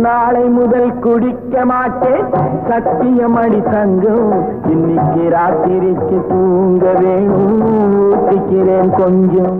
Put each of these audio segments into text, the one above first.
நாளை முதல் குடிக்க மாட்டேன் சத்தியம் அடி தங்கம் இன்னைக்கு ராத்திரிக்கு தூங்க வேணும் ஊத்திக்கிறேன் கொஞ்சம்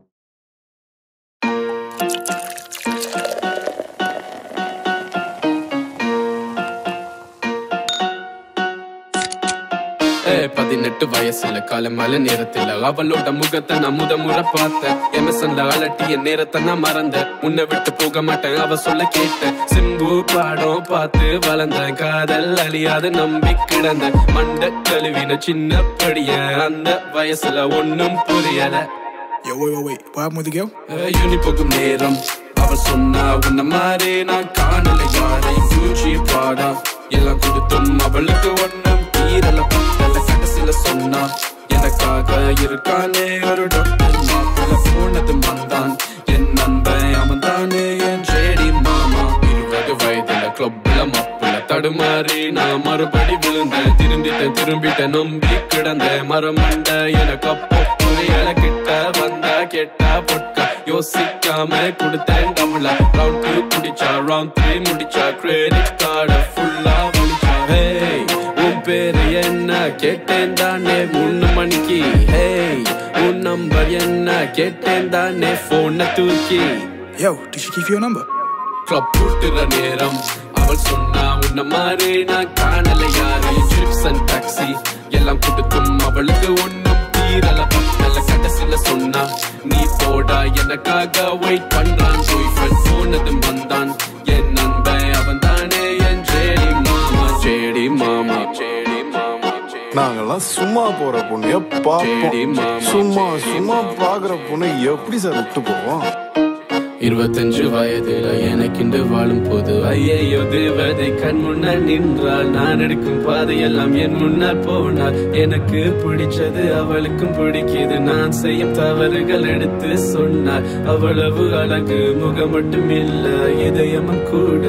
ஏ, பதினெட்டு வயசுல காலமால நேரத்துல அவளோட முகத்தை நான் முத முறை பார்த்தேன் எமசன்ல அலட்டிய நேரத்தை நான் மறந்தேன் உன்னை விட்டு போக மாட்டேன் அவ சொல்ல கேட்டேன் சிம்பு பாடம் பார்த்து வளர்ந்தேன் காதல் அழியாத நம்பி கிடந்தேன் மண்ட கழுவின சின்ன படிய அந்த வயசுல ஒன்னும் புரியல Yo, wait, wait, wait. What happened with the girl? யூனி போகும் நேரம் அவள் சொன்னா உன்ன மாதிரி நான் காணல யாரையும் பூச்சி பாடா எல்லாம் கொடுத்தும் அவளுக்கு ஒன்னும் தீரல பத்தல கடைசியில சொன்னா எனக்காக இருக்கானே ஒரு டாக்டர் மாப்பிள்ள போனது வந்தான் என் நண்பன் அவன் தானே என் ஜேடி மாமா இருபது வயதுல கிளப்ல மாப்பிள்ள தடுமாறி நான் மறுபடி விழுந்தேன் திரும்பிட்டேன் திரும்பிட்டேன் நம்பி கிடந்தேன் மரமண்ட எனக்கு அப்போ புரியல கிட்ட வந்தா கெட்டா பொட்டா யோசிக்காம கொடுத்தேன் டபுளா ரவுண்ட் டூ குடிச்சா ரவுண்ட் த்ரீ முடிச்சா கிரெடிட் கார்டு ஃபுல்லா முடிச்சா ஹே உன் பேரு என்ன கேட்டேன் தானே மூணு மணிக்கு ஹே உன் நம்பர் என்ன கேட்டேன் தானே போன தூக்கி Yo, did she give you a number? Club கூட்டுற நேரம் அவள் சொன்னா உன்ன மாதிரி நான் காணல யாரு ட்ரிப்ஸ் அண்ட் டாக்ஸி எல்லாம் கொடுத்தும் அவளுக்கு ஒண்ணும் தீரல பத்தல கடைசில சொன்னா நீ போடா எனக்காக வெயிட் பண்றான் பாய் ஃப்ரெண்ட் போனதும் வந்தான் என் நண்பன் அவன் தானே என் ஜேடி மாமா ஜேடி மாமா ஜேடி மாமா ஜேடி நாங்கெல்லாம் சும்மா போற பொண்ணு சரி, பார்ப்போம் மாமா. சும்மா சரி, சும்மா மாமா. பாக்குற பொண்ணு எப்படி சார் விட்டு போவோம் இருபத்தஞ்சு வயதுல எனக்கிண்டு வாழும் போது ஐயையோ தேவதை கண் முன்னால் நின்றால் நான் எடுக்கும் பாதையெல்லாம் என் முன்னால் போனால் எனக்கு பிடிச்சது அவளுக்கும் பிடிக்குது நான் செய்யும் தவறுகள் எடுத்து சொன்னார் அவ்வளவு அழகு முகம் மட்டும் இல்ல இதயமும் கூட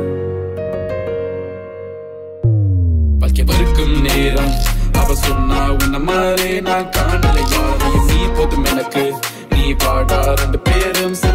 வாழ்க்கை வறுக்கும் நேரம் அவ சொன்னா உன்ன மாதிரி நான் காணல யாரையும் நீ போதும் எனக்கு நீ பாடா ரெண்டு பேரும்